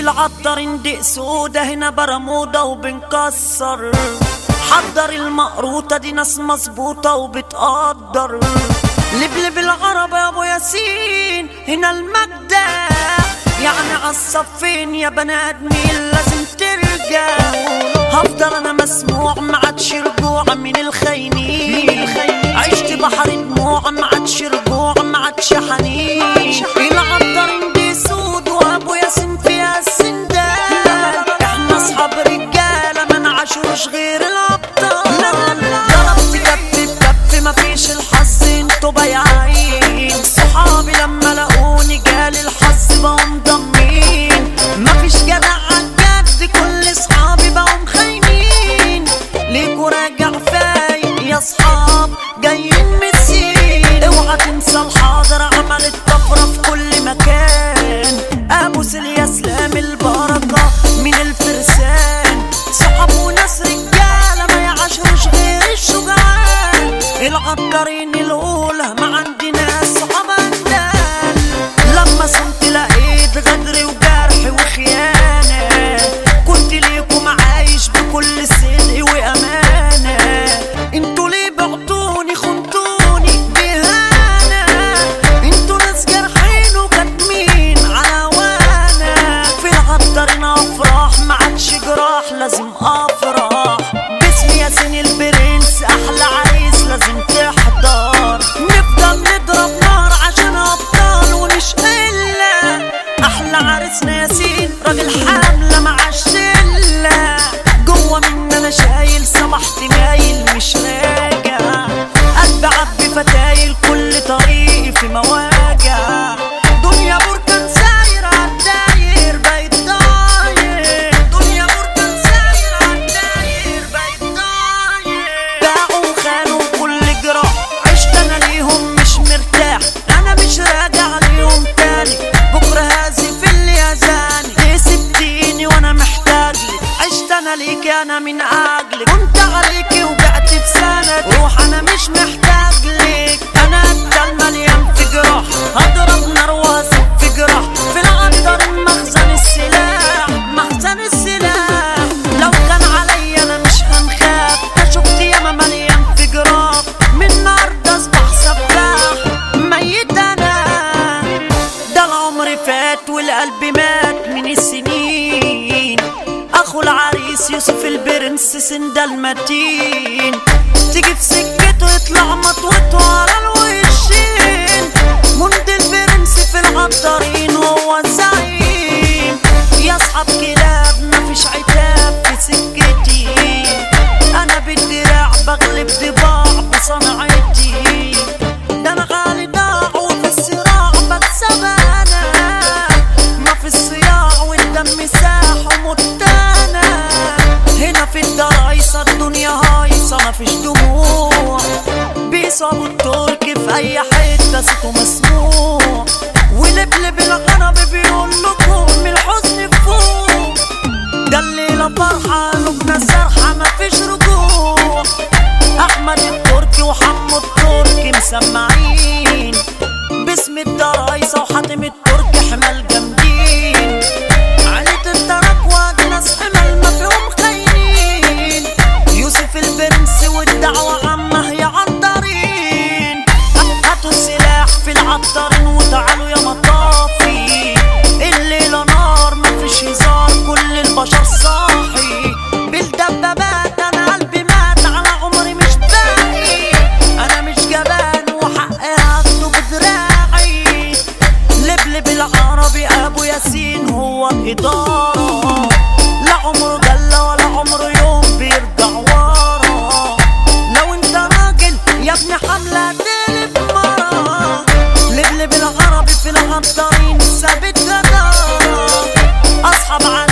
العطارين دي سودة هنا برمودا وبنكسر حضر المقروطة دي ناس مظبوطة وبتقدر لبلب العرب يا ابو ياسين هنا المجدة يعني عالصفين يا بني ادمين لازم ترجع هفضل انا مسموع ما عادش رجوع من الخاينين عشت بحر دموع ما عادش رجوع ما عادش حنين العطارين دي سود وابو ياسين فيها السندال احنا اصحاب رجاله ما نعاشوش غير الابطال ضربت كف بكف مفيش الحظ انتوا بايعين صحابي لما لقوني جالي الحظ بقوا مضمين مفيش جدع عالجد كل صحابي بقوا مخاينين ليكوا راجع فايق يا صحاب جايين مسين اوعى تنسى الحاضر عملت طفرة في كل مكان ابو سليا اسلام البركة من الفرسان صحاب وناس رجالة ما يعاشروش غير الشجعان العطارين الاولى ما عندنا صحاب اندال لما صمت لقيت غدر وجرح وخيانة كنت ليكم عايش بكل صدق وامانة انتوا ليه بعتوني خنتوني بهانة انتوا ناس جرحين وكاتمين على وانا في العطارين افراح ما عادش جراح لازم افرح باسم ياسين البرنس احلى عريس لازم تحضر نفضل نضرب نار عشان ابطال ومش قله احلى عريسنا ياسين راجل حمله مع الشله جوه مني انا شايل صبحت مايل مش راجع قلبي عبي فتايل كل طريقي في مواجع دنيا بركان ساير عالداير بقيت طاير دنيا بركان ساير عالداير بقيت طاير باعوا وخانوا كل جراح عشت انا ليهم مش مرتاح انا مش راجع ليهم تاني بكره هازف اللي يزاني ليه سبتيني وانا محتاج لك عشت انا ليك انا من اجلك كنت عليكي وبعت في سند روح انا مش محتاج لك انا الدل مليان في جراح هضرب نار واسيب في جراح في العنتر مخزن السلاح مخزن السلاح لو كان عليا انا مش هنخاف ده شفت ياما مليان في جراح من نار ده اصبح سفاح ميت انا ده العمر فات والقلب مات من السنين اخو العريس يوسف البرنس سند المتين تيجي في سكته يطلع مطوته على الوشين مند البرنس في العطارين هو الزعيم يا اصحاب كلاب مفيش عتاب في سكتي انا بالدراع بغلب ضباع بصنعتي ده انا غالي ضاع وفي الصراع بكسب انا ما في الصياع والدم ساح ومت انا هنا في الدرايسة الدنيا هايصة مفيش دموع بيصابوا الترك في اي حتة صوته مسموع ولبلب الغرب بيقول لكم من الحزن فوق ده الليلة فرحة قلوبنا سرحة مفيش رجوع احمد التركي وحمو التركي مسمعين باسم الدرايسة وحاتم التركي حمال جامدين عيلة الترك ناس حمال ما فيهم خاينين يوسف البرنس والدعوة عامة هي عطارين هاتوا السلاح في العطارين وتعالوا يا مطافي الليلة نار مفيش هزار كل البشر صاحي بالدبابات انا قلبي مات على عمري مش باقي انا مش جبان وحقي هاخده بدراعي لبلب العربي ابو ياسين هو الاداره لا عمره جل ولا عمره يوم بيرجع ورا لو انت راجل يا ابن حمله تقلب مرة لبلب العربي في العطارين ثابت جدارة اصحاب على